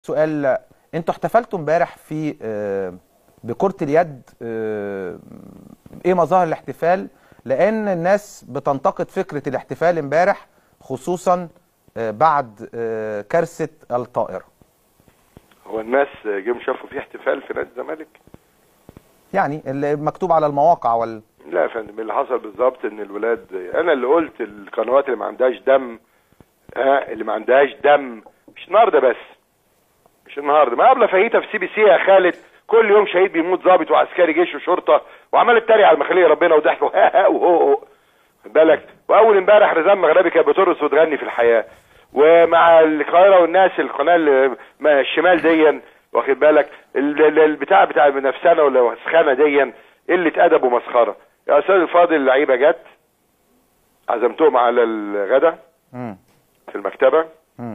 سؤال انتوا احتفلتوا امبارح في آه، بكرة اليد آه، ايه مظاهر الاحتفال لان الناس بتنتقد فكرة الاحتفال امبارح خصوصا آه، بعد آه، كارثة الطائرة هو الناس جم شافوا في احتفال في نادي الزمالك يعني اللي مكتوب على المواقع وال لا يا فندم اللي حصل بالظبط ان الولاد انا اللي قلت القنوات اللي ما عندهاش دم ها اللي ما عندهاش دم مش النهارده بس مش النهارده ما قبل فايته في سي بي سي يا خالد كل يوم شهيد بيموت ضابط وعسكري جيش وشرطه وعمال اتريق على المخليه ربنا وضحك ها ها وهو خد بالك واول امبارح رزان مغربي كانت بترقص وتغني في الحياه ومع القاهره والناس القناه اللي ما الشمال ديا واخد بالك ال- ال- البتاع بتاع نفسنا ولا وسخانه ديا قله ادب ومسخره يا استاذ الفاضل اللعيبه جت عزمتهم على الغدا مم. في المكتبه مم.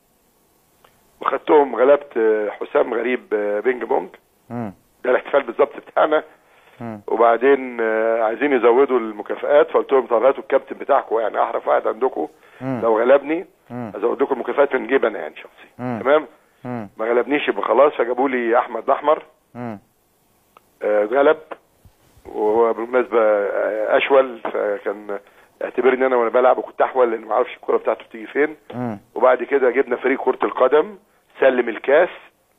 وخدتهم غلبت آه، حسام غريب آه، بينج بونج مم. ده الاحتفال بالظبط بتاعنا مم. وبعدين آه، عايزين يزودوا المكافآت فقلت لهم طب هاتوا الكابتن بتاعكم يعني احرف واحد عندكم مم. لو غلبني مم. ازود لكم المكافآت من جيب انا يعني شخصي مم. تمام مم. ما غلبنيش يبقى خلاص فجابوا لي احمد الاحمر مم. آه، غلب وهو بالمناسبه آه، اشول فكان اعتبرني انا وانا بلعب وكنت احول لان ما اعرفش الكوره بتاعته بتيجي فين مم. وبعد كده جبنا فريق كرة القدم سلم الكاس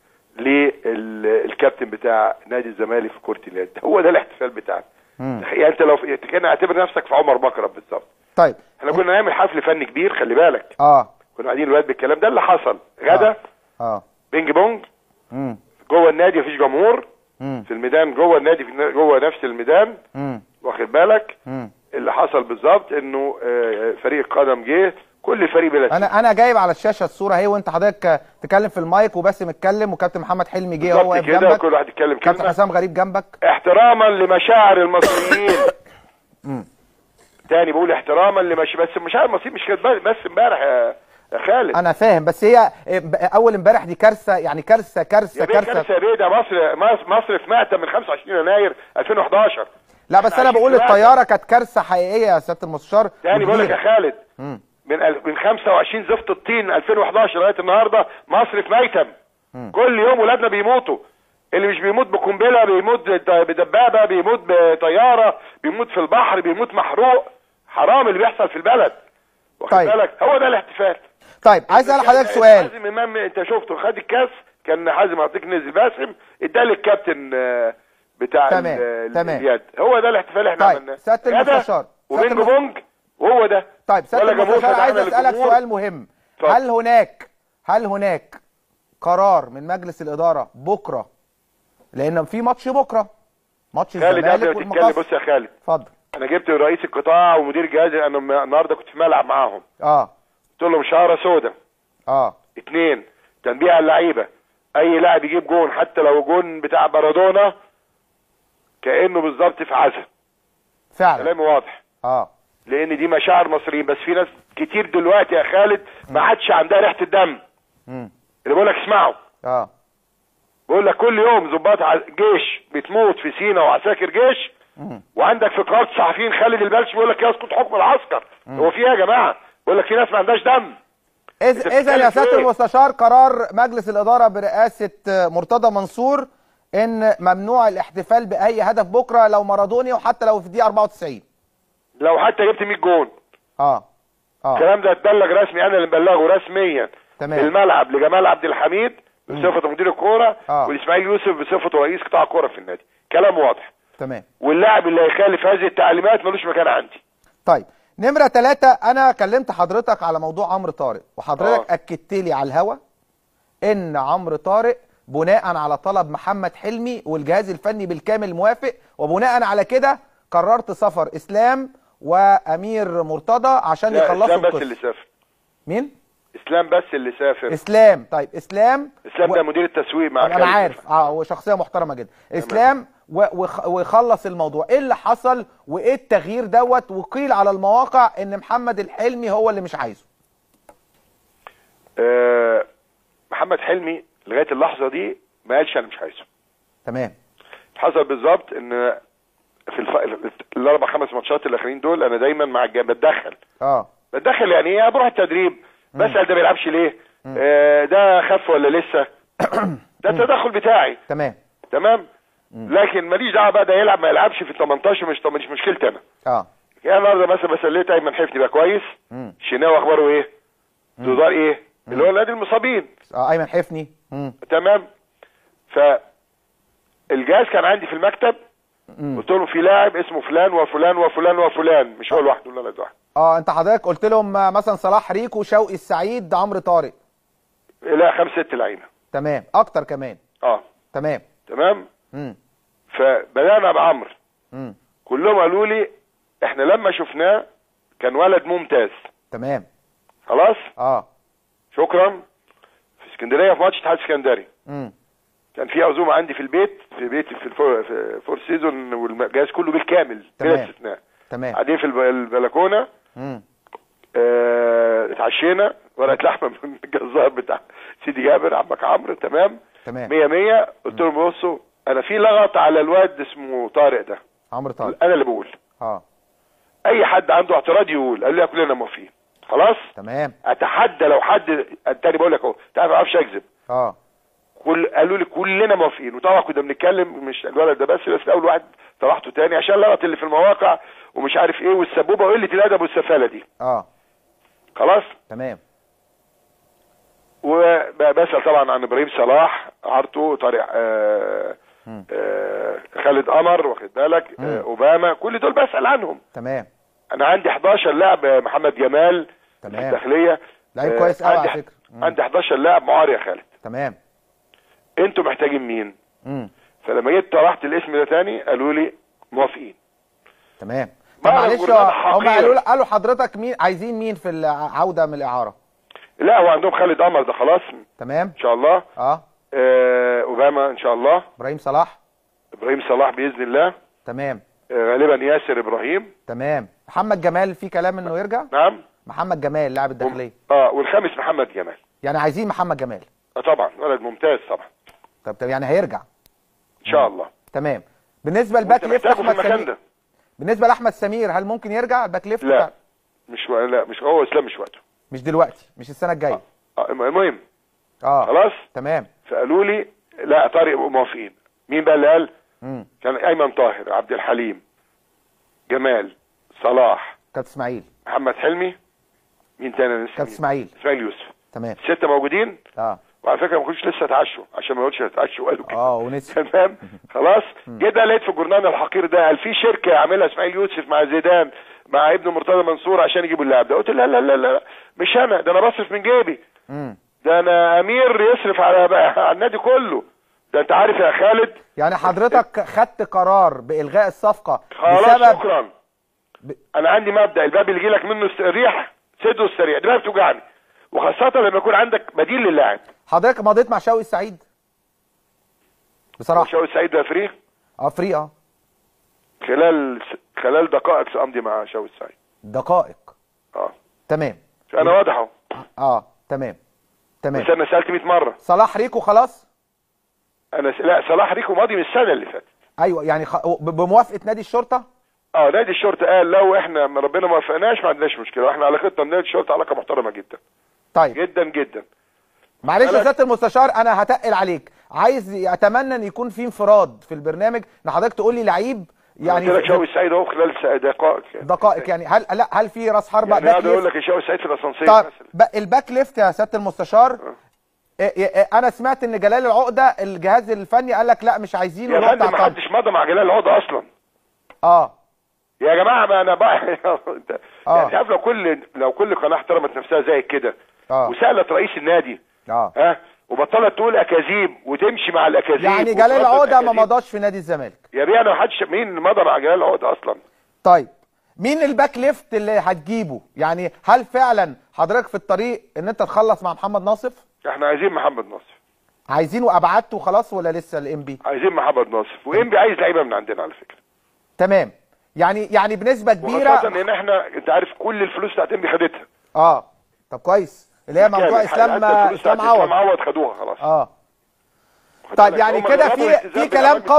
للكابتن بتاع نادي الزمالك في كرة اليد هو ده الاحتفال بتاعنا مم. يعني انت لو في... كان اعتبر نفسك في عمر مكرم بالظبط طيب احنا كنا نعمل حفل فني كبير خلي بالك اه كنا قاعدين الولاد بالكلام ده اللي حصل غدا اه بينج بونج مم. جوه النادي مفيش جمهور مم. في الميدان جوه النادي في جوه نفس الميدان مم. واخد بالك مم. اللي حصل بالظبط انه آه، فريق القدم جه كل فريق بلا اسم. انا انا جايب على الشاشه الصوره اهي وانت حضرتك تتكلم في المايك وباسم اتكلم وكابتن محمد حلمي جه هو بالظبط واقف كده جنبك كل واحد يتكلم كابتن كلمه حسام غريب جنبك احتراما لمشاعر المصريين مم. تاني بقول احتراما لمش بس مشاعر المصريين مش كانت بس امبارح يا يا خالد انا فاهم بس هي اول امبارح دي كارثه يعني كارثه يا كارثه بيه كارثه كارثه يا بيه ده مصر مصر مصر في مأتم من 25 يناير 2011 لا بس انا عايشين بقول دلوقتي. الطياره كانت كارثه حقيقيه يا سياده المستشار تاني بقول لك يا وكبيرة. خالد مم. من ال- من 25 زفت الطين 2011 لغايه النهارده مصر في ميتم كل يوم ولادنا بيموتوا اللي مش بيموت بقنبله بيموت بد- بدبابه بيموت بطياره بيموت في البحر بيموت محروق حرام اللي بيحصل في البلد واخد طيب. بالك هو ده الاحتفال طيب عايز اسال حضرتك كان سؤال حازم امام انت شفته خد الكاس كان حازم عطيك نزل باسم اداه للكابتن آه، بتاع تمام، ال- تمام. اليد هو ده الاحتفال اللي احنا طيب، عملناه سيادة غدا المستشار، وبينج سيادة بونج وهو ده طيب سياده ولا جمهور المستشار عايز فتحنا اسالك للجمهور. سؤال مهم اتفضل. هل هناك هل هناك قرار من مجلس الاداره بكره لان في ماتش بكره ماتش خالد قبل الزمالك ما تتكلم والمقص بص يا خالد اتفضل انا جبت رئيس القطاع ومدير الجهاز انا م- النهارده كنت في ملعب معاهم اه قلت لهم شعره سودا اه اتنين تنبيه على اللعيبه اي لاعب يجيب جون حتى لو جون بتاع بارادونا كانه بالظبط في عزا فعلا كلامي واضح اه لان دي مشاعر مصريين بس في ناس كتير دلوقتي يا خالد ما عادش عندها ريحه الدم امم اللي بقول لك اسمعوا اه بقول لك كل يوم ضباط ع- جيش بتموت في سينا وعساكر جيش مم. وعندك في قناه الصحفيين خالد البلش بيقول لك يسقط حكم العسكر هو في ايه يا جماعه بيقول لك في ناس ما عندهاش دم اذا أنت اذا يا بتتكلم في سياده إيه؟ المستشار قرار مجلس الاداره برئاسه آه، مرتضى منصور ان ممنوع الاحتفال باي هدف بكره لو مارادوني وحتى لو في دقيقه 94 لو حتى جبت 100 جون اه اه الكلام ده اتبلغ رسمي انا اللي مبلغه رسميا تمام. في الملعب لجمال عبد الحميد بصفته مدير الكوره آه. والاسماعيل يوسف بصفته رئيس قطاع الكوره في النادي كلام واضح تمام واللاعب اللي هيخالف هذه التعليمات ملوش مكان عندي طيب نمرة ثلاثة أنا كلمت حضرتك على موضوع عمرو طارق وحضرتك آه. أكدت لي على الهوا إن عمرو طارق بناء على طلب محمد حلمي والجهاز الفني بالكامل موافق وبناء على كده قررت سفر إسلام وأمير مرتضى عشان لا يخلصوا اسلام بس القصة اللي سافر مين؟ اسلام بس اللي سافر إسلام طيب إسلام اسلام و- ده مدير التسويق مع انا خالد عارف اه وشخصيه محترمه جدا اسلام و- وخ- ويخلص الموضوع ايه اللي حصل وايه التغيير دوت وقيل على المواقع ان محمد الحلمي هو اللي مش عايزه آه محمد حلمي لغايه اللحظه دي ما قالش انا مش عايزه تمام حصل بالظبط ان في الف... الاربع خمس ماتشات الاخرين دول انا دايما مع الج... بتدخل اه بتدخل يعني ايه بروح التدريب بسال ده بيلعبش ليه آه ده خف ولا لسه ده التدخل بتاعي تمام تمام لكن ماليش دعوه بقى ده يلعب ما يلعبش في ال 18 مش مش مشكلتي انا اه يعني النهارده مثلا بسليت ايمن حفني بقى كويس مم. شناوي اخباره ايه؟ دودار ايه؟ اللي هو نادي المصابين اه ايمن حفني مم. تمام ف الجهاز كان عندي في المكتب مم. قلت له في لاعب اسمه فلان وفلان وفلان وفلان مش هو لوحده لا لا لوحده اه انت حضرتك قلت لهم آه، مثلا صلاح ريكو شوقي السعيد عمرو طارق لا خمس ست لعيبه تمام اكتر كمان اه تمام تمام امم فبدانا بعمرو امم كلهم قالوا لي احنا لما شفناه كان ولد ممتاز تمام خلاص اه شكرا في اسكندريه في ماتش اتحاد اسكندري امم كان في عزومه عندي في البيت في بيتي في الفور, في فور سيزون والجهاز كله بالكامل بلا تمام. استثناء تمام قاعدين في الب- البلكونه امم اه اتعشينا ورقه لحمه من الجزار بتاع سيدي جابر عمك عمرو تمام تمام مية مية قلت لهم بصوا انا في لغط على الواد اسمه طارق ده عمرو طارق انا اللي بقول اه اي حد عنده اعتراض يقول قال لي كلنا موافقين خلاص تمام اتحدى لو حد التاني بقول لك اهو تعرف ما اعرفش اكذب اه كل قالوا لي كلنا موافقين وطبعا كنا بنتكلم مش الولد ده بس بس اول واحد طرحته تاني عشان اللغط اللي في المواقع ومش عارف ايه والسبوبه وقله الادب والسفاله دي اه خلاص تمام وبسال طبعا عن ابراهيم صلاح عارته طارق آه مم. آه خالد قمر واخد بالك آه اوباما كل دول بسال عنهم تمام انا عندي 11 لاعب آه، محمد جمال في تمام الداخليه لعيب آه، كويس قوي عندي على فكره مم. عندي 11 لاعب معار يا خالد تمام انتوا محتاجين مين امم فلما جيت طرحت الاسم ده تاني قالوا لي موافقين تمام ما طب أنا معلش جورنال هم حقير. قالوا قالوا حضرتك مين عايزين مين في العوده من الاعاره لا هو عندهم خالد قمر ده خلاص تمام ان شاء الله اه آه اوباما ان شاء الله ابراهيم صلاح ابراهيم صلاح باذن الله تمام آه غالبا ياسر ابراهيم تمام محمد جمال في كلام انه يرجع نعم محمد جمال لاعب الداخليه اه والخامس محمد جمال يعني عايزين محمد جمال آه طبعا ولد ممتاز طبعا طب طب يعني هيرجع ان شاء الله تمام بالنسبه للباك انت ليفت محتاجه في احمد المكان سمير ده بالنسبه لاحمد سمير هل ممكن يرجع الباك ليفت لا بتاع- مش و... لا مش هو اسلام مش وقته مش دلوقتي مش السنه الجايه آه المهم اه خلاص تمام فقالوا لي لا طارق يبقوا موافقين مين بقى اللي قال امم كان ايمن طاهر عبد الحليم جمال صلاح كابتن اسماعيل محمد حلمي مين تاني أنا نسيت كابتن مين؟ اسماعيل اسماعيل يوسف تمام ستة موجودين اه وعلى فكره ما كنتش لسه اتعشوا عشان ما يقولش اتعشوا قالوا كده اه ونسي تمام خلاص كده لقيت في الجورنال الحقير ده قال في شركه يعملها اسماعيل يوسف مع زيدان مع ابن مرتضى منصور عشان يجيبوا اللاعب ده قلت لا لا لا لا مش انا ده انا بصرف من جيبي امم ده انا امير يصرف على على النادي كله ده انت عارف يا خالد يعني حضرتك خدت قرار بالغاء الصفقه خلاص بسبب شكرا ب- انا عندي مبدا الباب اللي يجي لك منه الريح سده السريع دماغي بتوجعني وخاصه لما يكون عندك بديل للاعب حضرتك مضيت مع شوقي السعيد بصراحه شوقي سعيد ده فري اه فري اه خلال خلال دقائق سامضي مع شوقي سعيد دقائق اه تمام انا واضح اهو اه تمام تمام بس انا سالت 100 مره صلاح ريكو خلاص انا س... لا صلاح ريكو ماضي من السنه اللي فاتت ايوه يعني خ... ب- بموافقه نادي الشرطه اه نادي الشرطه قال لو احنا ما ربنا ما وفقناش ما عندناش مشكله واحنا علاقتنا بنادي الشرطه علاقه محترمه جدا طيب جدا جدا معلش يا أنا- سياده المستشار انا هتقل عليك عايز اتمنى ان يكون في انفراد في البرنامج ان حضرتك تقول لي لعيب يعني يعني قلت لك شوقي سعيد اهو خلال س- دقائق يعني. دقائق يعني هل لا هل في راس حربه يعني باك قاعد اقول ليفت لك شوقي سعيد في الاسانسير طب مثلا ب- الباك ليفت يا سياده المستشار إيه إيه انا سمعت ان جلال العقده الجهاز الفني قال لك لا مش عايزينه يا اللي هو فندم بتاع ما طنطا. حدش مضى مع جلال العقده اصلا اه يا جماعه ما انا بقى انت آه. يعني عارف لو كل لو كل قناه احترمت نفسها زي كده اه وسالت رئيس النادي اه ها وبطلت تقول اكاذيب وتمشي مع الاكاذيب يعني جلال وتردد العقده ما أكاذيب. مضاش في نادي الزمالك يا بيه انا ما حدش مين مضى مع جلال العقده اصلا طيب مين الباك ليفت اللي هتجيبه يعني هل فعلا حضرتك في الطريق ان انت تخلص مع محمد ناصف احنا عايزين محمد ناصف عايزينه ابعدته خلاص ولا لسه الام بي عايزين محمد ناصف وانبي عايز لعيبه من عندنا على فكره تمام يعني يعني بنسبه كبيره وخاصه ان احنا انت عارف كل الفلوس بتاعت انبي خدتها اه طب كويس اللي هي موضوع كامل. اسلام حتى الفلوس اسلام بتاعت اسلام عوض عوض خدوها خلاص اه خد طيب بالك، يعني هم كده جربوا في الالتزام في بتاع كلام مجلس قوي الإدارة.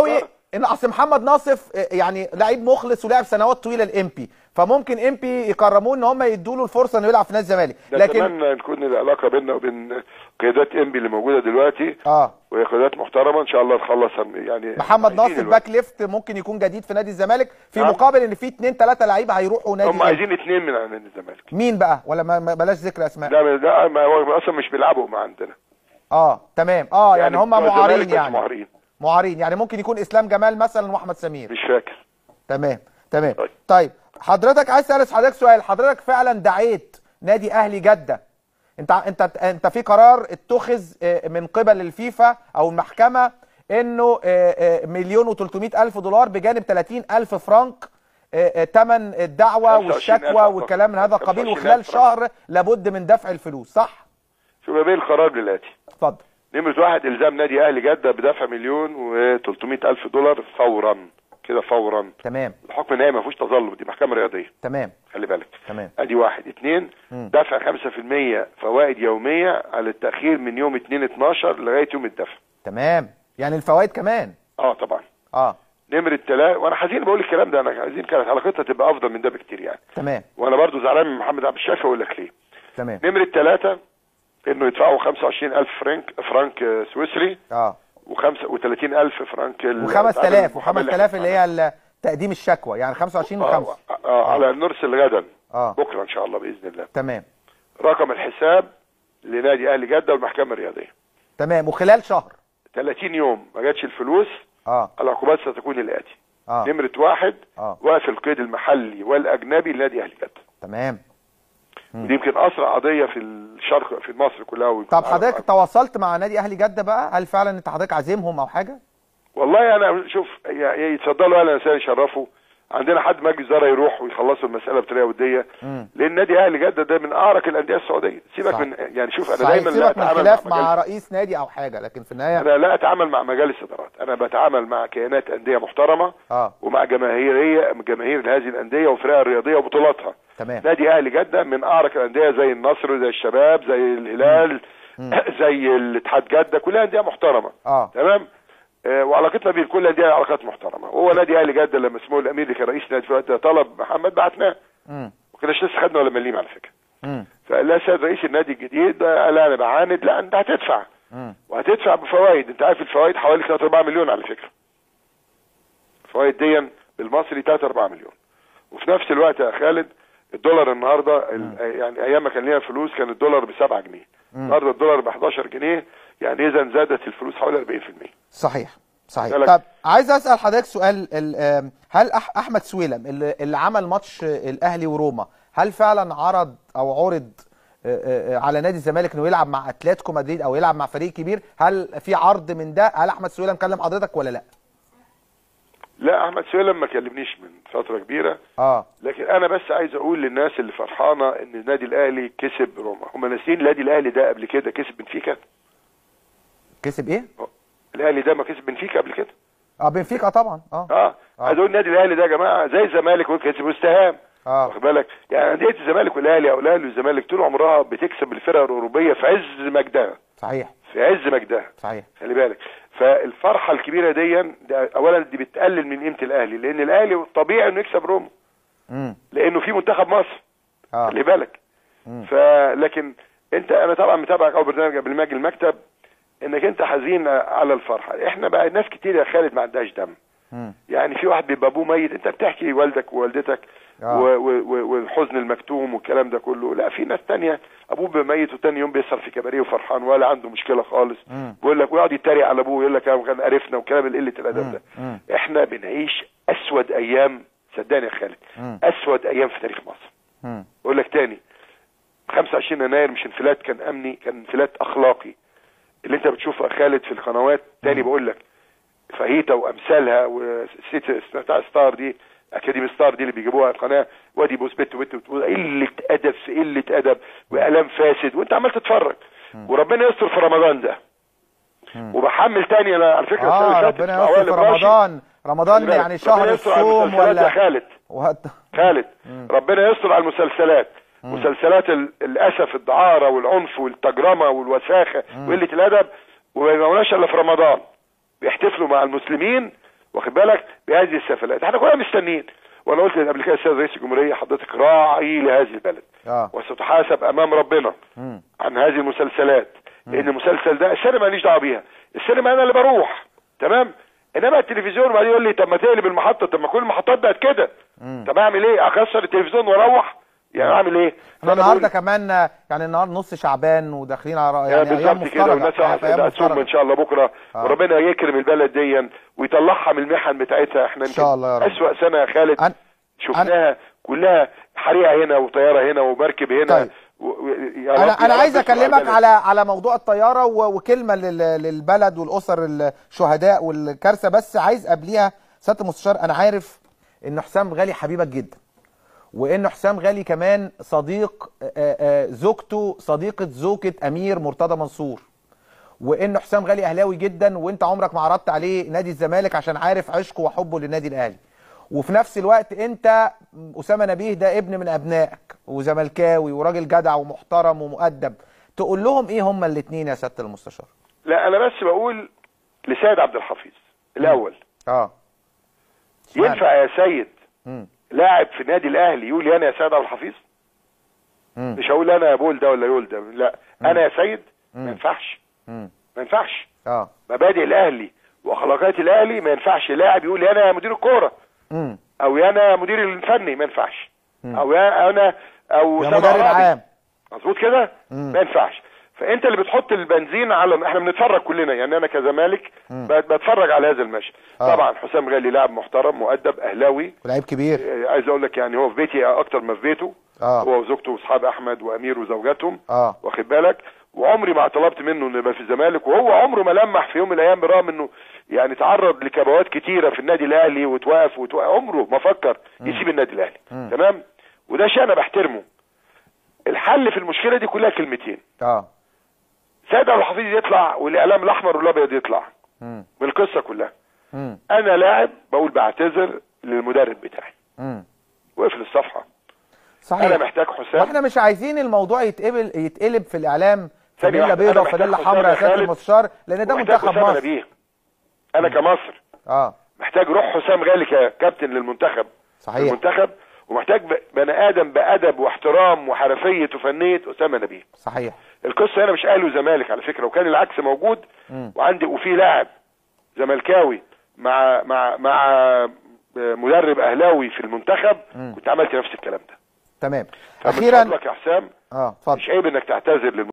ان اصل محمد ناصف آه، يعني لعيب مخلص ولعب سنوات طويله الامبي فممكن امبي يكرموه ان هم يدوا له الفرصه انه يلعب في نادي الزمالك لكن نتمنى نكون العلاقه بيننا وبين قيادات انبي اللي موجوده دلوقتي اه وهي قيادات محترمه ان شاء الله نخلص يعني محمد عايزين ناصف الوقت. باك ليفت ممكن يكون جديد في نادي الزمالك في نعم. مقابل ان في اتنين تلاته لعيبه هيروحوا نادي هم الإمبي. عايزين اثنين من نادي الزمالك مين بقى ولا ما ما- بلاش ذكر اسماء لا لا ما هو اصلا مش بيلعبوا مع عندنا اه تمام اه يعني, هم بتوع الزمالك معارين بس يعني معارين معارين يعني ممكن يكون اسلام جمال مثلا واحمد سمير مش فاكر تمام تمام طيب. طيب حضرتك عايز اسال حضرتك سؤال حضرتك فعلا دعيت نادي اهلي جده انت انت انت في قرار اتخذ آه، من قبل الفيفا او المحكمه انه آه، آه، مليون و300 الف دولار بجانب 30 الف فرنك ثمن الدعوه 25,000 والشكوى أعتقد. والكلام من هذا القبيل 25,000 وخلال فرنك. شهر لابد من دفع الفلوس صح شوف ما بين القرار للاتي اتفضل نمرة واحد الزام نادي اهلي جدة بدفع مليون و300 الف دولار فورا كده فورا تمام الحكم النهائي ما فيهوش تظلم دي محكمة رياضية تمام خلي بالك تمام ادي واحد اتنين مم. دفع 5% فوائد يومية على التأخير من يوم 2 12 لغاية يوم الدفع تمام يعني الفوائد كمان اه طبعا اه نمرة ثلاثة وانا حزين بقول الكلام ده انا عايزين كانت علاقتها تبقى افضل من ده بكتير يعني تمام وانا برضو زعلان من محمد عبد الشافي اقول لك ليه تمام نمرة ثلاثة انه يدفعوا 25000 فرنك فرنك آه، سويسري اه وخمسة وثلاثين ألف فرنك ال- و5000 المحامي و5000 اللي هي ال- تقديم الشكوى يعني 25 آه, و5 آه, آه على نرسل غدا اه بكرة إن شاء الله بإذن الله تمام رقم الحساب لنادي أهلي جدة والمحكمة الرياضية تمام وخلال شهر 30 يوم ما جاتش الفلوس اه العقوبات ستكون الآتي اه نمرة واحد اه وقف القيد المحلي والأجنبي لنادي أهلي جدة تمام مم. ودي يمكن أسرع قضية في الشرق في مصر كلها ويمكن طب أعرف حضرتك عنها. تواصلت مع نادي اهلي جده بقى هل فعلا انت حضرتك عازمهم او حاجه والله أنا شوف ي- يتفضلوا أهلا وسهلا يشرفوا عندنا حد مجلس إدارة يروح ويخلصوا المسألة بطريقة ودية امم لان نادي اهلي جده ده من اعرق الانديه السعوديه سيبك صح. من يعني شوف انا صحيح دايما لا سيبك من اتعامل خلاف مع, مع مجالس رئيس نادي او حاجه لكن في النهايه انا لا اتعامل مع مجالس ادارات انا بتعامل مع كيانات انديه محترمه اه ومع جماهيريه جماهير هذه الانديه وفرقها الرياضيه وبطولاتها تمام نادي اهلي جده من اعرق الانديه زي النصر زي الشباب زي الهلال مم. زي الاتحاد جده كلها انديه محترمه اه تمام آه، وعلاقتنا بين كل الانديه علاقات محترمه وهو نادي اهلي جده لما سمو الامير اللي كان رئيس نادي في الوقت ده طلب محمد بعتناه امم ما كناش لسه خدنا ولا مليم على فكره امم فقال لها سيد رئيس النادي الجديد قال لا انا بعاند لا انت هتدفع امم وهتدفع بفوائد انت عارف الفوائد حوالي 3 4 مليون على فكره الفوائد دي بالمصري 3 4 مليون وفي نفس الوقت يا خالد الدولار النهارده ال- يعني ايام ما كان ليها فلوس كان الدولار ب 7 جنيه مم. النهارده الدولار ب 11 جنيه يعني اذا زادت الفلوس حوالي 40% صحيح صحيح بالك. طب عايز اسال حضرتك سؤال ال- آم، هل أح احمد سويلم اللي, اللي عمل ماتش آه، الاهلي وروما هل فعلا عرض او عرض آه، آه، آه، على نادي الزمالك انه يلعب مع اتلتيكو مدريد او يلعب مع فريق كبير هل في عرض من ده هل احمد سويلم كلم حضرتك ولا لا لا احمد سويلم ما كلمنيش من فتره كبيره اه لكن انا بس عايز اقول للناس اللي فرحانه ان النادي الاهلي كسب روما هم ناسيين النادي الاهلي ده قبل كده كسب بنفيكا كسب ايه الاهلي ده ما كسب بنفيكا قبل كده اه بنفيكا طبعا اه اه آه. عايز اقول النادي الاهلي ده يا جماعه زي الزمالك وكسب واستهام اه واخد بالك يعني انديه الزمالك والاهلي او الاهلي والزمالك طول عمرها بتكسب الفرق الاوروبيه في عز مجدها صحيح في عز مجدها صحيح خلي بالك فالفرحه الكبيره دي ده اولا دي بتقلل من قيمه الاهلي لان الاهلي طبيعي انه يكسب روما امم لانه في منتخب مصر اه خلي بالك مم. فلكن انت انا طبعا متابعك او برنامج قبل ما اجي المكتب انك انت حزين على الفرحه احنا بقى ناس كتير يا خالد ما عندهاش دم مم. يعني في واحد بيبقى ابوه ميت انت بتحكي والدك ووالدتك آه. و- و- و- والحزن المكتوم والكلام ده كله لا في ناس تانية ابوه بيبقى ميت وتاني يوم بيسهر في كباريه وفرحان ولا عنده مشكله خالص مم. بيقول لك ويقعد يتريق على ابوه يقول لك كان قرفنا وكلام قله الادب ده مم. احنا بنعيش اسود ايام صدقني يا خالد مم. اسود ايام في تاريخ مصر مم. بقول لك تاني 25 يناير مش انفلات كان امني كان انفلات اخلاقي اللي انت بتشوفه يا خالد في القنوات تاني بقول لك فاهيتا وامثالها وسيت بتاع ستار دي اكاديمي ستار دي اللي بيجيبوها القناه وادي بوس بت وبت وبت- قله ادب في قله ادب واعلام فاسد وانت عمال تتفرج وربنا يستر في رمضان ده مم. وبحمل تاني انا على فكره السنة اه اللي فاتت ربنا في يستر أوائل في الراشد، رمضان رمضان خلي بالك، يعني شهر ربنا يستر على الصوم المسلسلات يا ولا خالد وهت... خالد مم. ربنا يستر على المسلسلات مسلسلات ال- الاسف الدعاره والعنف والتجرمه والوساخه مم. وقله الادب وما يبقوناش الا في رمضان بيحتفلوا مع المسلمين واخد بالك بهذه السفلات احنا كنا مستنيين وانا قلت قبل كده السيد رئيس الجمهوريه حضرتك راعي لهذه البلد اه وستحاسب امام ربنا مم. عن هذه المسلسلات لان المسلسل ده السينما ماليش دعوه بيها السينما انا اللي بروح تمام انما التلفزيون بعدين يقول لي طب ما تقلب المحطه طب ما كل المحطات بقت كده طب اعمل ايه اكسر التلفزيون واروح يعني اعمل ايه احنا فأنا النهارده بقول- كمان آه، يعني النهارده نص شعبان وداخلين على يعني يعني ايام بالظبط كده مفترجه والناس يعني في أيام هتصوم مفترجة. ان شاء الله بكره آه. وربنا يكرم البلد دي ويطلعها من المحن بتاعتها احنا إن شاء الله يا رب. اسوأ سنه يا خالد أنا- شفناها كلها حريقه هنا وطياره هنا ومركب هنا طيب. و... و... يا انا رب- يا انا رب عايز استر اكلمك البلد. على على موضوع الطياره و- وكلمه لل- للبلد والاسر الشهداء والكارثه بس عايز قبليها سياده المستشار انا عارف ان حسام غالي حبيبك جدا وان حسام غالي كمان صديق آه، آه، زوجته صديقه زوجة امير مرتضى منصور وان حسام غالي اهلاوي جدا وانت عمرك ما عرضت عليه نادي الزمالك عشان عارف عشقه وحبه للنادي الاهلي وفي نفس الوقت انت اسامه نبيه ده ابن من ابنائك وزملكاوي وراجل جدع ومحترم ومؤدب تقول لهم ايه هما الاثنين يا سياده المستشار لا انا بس بقول لسيد عبد الحفيظ الاول اه اشمعنى؟ ينفع يا سيد مم. لاعب في النادي الاهلي يقول لي انا يا سيد عبد الحفيظ مم. مش هقول انا بول ده ولا يقول ده لا انا يا سيد مم. ما ينفعش مم. ما ينفعش اه مبادئ الاهلي واخلاقيات الاهلي ما ينفعش لاعب يقول لي انا يا مدير الكوره مم. او يا انا مدير الفني ما ينفعش مم. او يا انا او يا سامع مدرب رابي. عام مظبوط كده مم. ما ينفعش فانت اللي بتحط البنزين على احنا بنتفرج كلنا يعني انا كزمالك مم. بت- بتفرج على هذا المشهد آه. طبعا حسام غالي لاعب محترم مؤدب اهلاوي ولعيب كبير آه، عايز اقول لك يعني هو في بيتي اكتر ما في بيته اه هو وزوجته واصحاب احمد وامير وزوجاتهم اه واخد بالك وعمري ما طلبت منه انه يبقى في الزمالك وهو عمره ما لمح في يوم من الايام برغم انه يعني تعرض لكبوات كتيره في النادي الاهلي وتوقف وتوقف عمره ما فكر يسيب النادي الاهلي مم. تمام وده شيء انا بحترمه الحل في المشكله دي كلها كلمتين اه سيد عبد الحفيظ يطلع والاعلام الاحمر والابيض يطلع مم. بالقصه كلها مم. انا لاعب بقول بعتذر للمدرب بتاعي مم. واقفل الصفحه صحيح انا محتاج حسام واحنا مش عايزين الموضوع يتقبل يتقلب في الاعلام ثانية فانيلا واحدة، بيضاء أنا محتاج وفانيلا حسام حمراء يا يا سياده خالد، المستشار لان ده ومحتاج منتخب حسام مصر نبيه انا كمصر اه محتاج روح حسام غالي ككابتن للمنتخب صحيح المنتخب ومحتاج ب- بني ادم بادب واحترام وحرفيه وفنيه اسامه نبيه صحيح القصه هنا مش اهلي وزمالك على فكره وكان العكس موجود مم. وعندي وفي لاعب زملكاوي مع مع مع مدرب اهلاوي في المنتخب مم. كنت عملت نفس الكلام ده تمام فمن اخيرا فضلك يا حسام اه اتفضل مش عيب انك تعتذر